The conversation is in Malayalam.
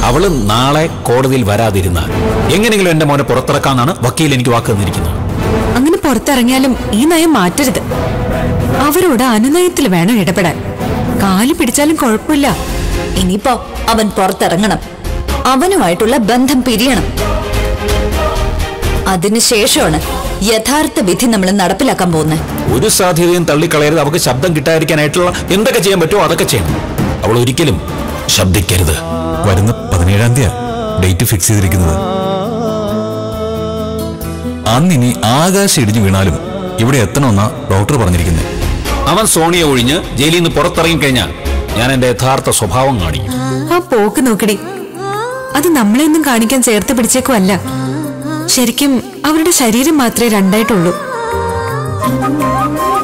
അവള് നാളെ കോടതിയിൽ വരാതിരുന്നാൽ എങ്ങനെയെങ്കിലും എന്റെ മോനെ പുറത്തിറക്കാന്നാണ് വക്കീൽ എനിക്ക് വാക്ക് തന്നിരിക്കുന്നത് അങ്ങനെ പുറത്തിറങ്ങിയാലും ഈ നയം മാറ്റരുത് അവരോട് അനുനയത്തിൽ വേണം ഇടപെടാൻ കാല് പിടിച്ചാലും കുഴപ്പമില്ല ഇനിയിപ്പോ അവൻ പുറത്തിറങ്ങണം അവനുമായിട്ടുള്ള ബന്ധം പിരിയണം അതിനുശേഷമാണ് യഥാർത്ഥ വിധി നമ്മൾ നടപ്പിലാക്കാൻ പോകുന്നത് ഒരു സാധ്യതയും തള്ളിക്കളയരുത് അവൾക്ക് ശബ്ദം കിട്ടാതിരിക്കാനായിട്ടുള്ള എന്തൊക്കെ ചെയ്യാൻ പറ്റുമോ അതൊക്കെ ചെയ്യണം അവൾ ഒരിക്കലും ശബ്ദിക്കരുത് വരുന്ന പതിനേഴാം തീയതി ഡേറ്റ് ഫിക്സ് ചെയ്തിരിക്കുന്നത് അന്നിനി ആകാശം ഇടിഞ്ഞു വീണാലും ഇവിടെ എത്തണമെന്നാ ഡോക്ടർ പറഞ്ഞിരിക്കുന്നത് അവൻ സോണിയെ ഒഴിഞ്ഞ് ജയിലിൽ നിന്ന് പുറത്തിറങ്ങി കഴിഞ്ഞാൽ ഞാൻ എന്റെ യഥാർത്ഥ സ്വഭാവം കാണിക്കും ആ പോക്ക് നോക്കടി അത് നമ്മളെയൊന്നും കാണിക്കാൻ ചേർത്ത് പിടിച്ചേക്കുമല്ല ശരിക്കും അവരുടെ ശരീരം മാത്രമേ രണ്ടായിട്ടുള്ളൂ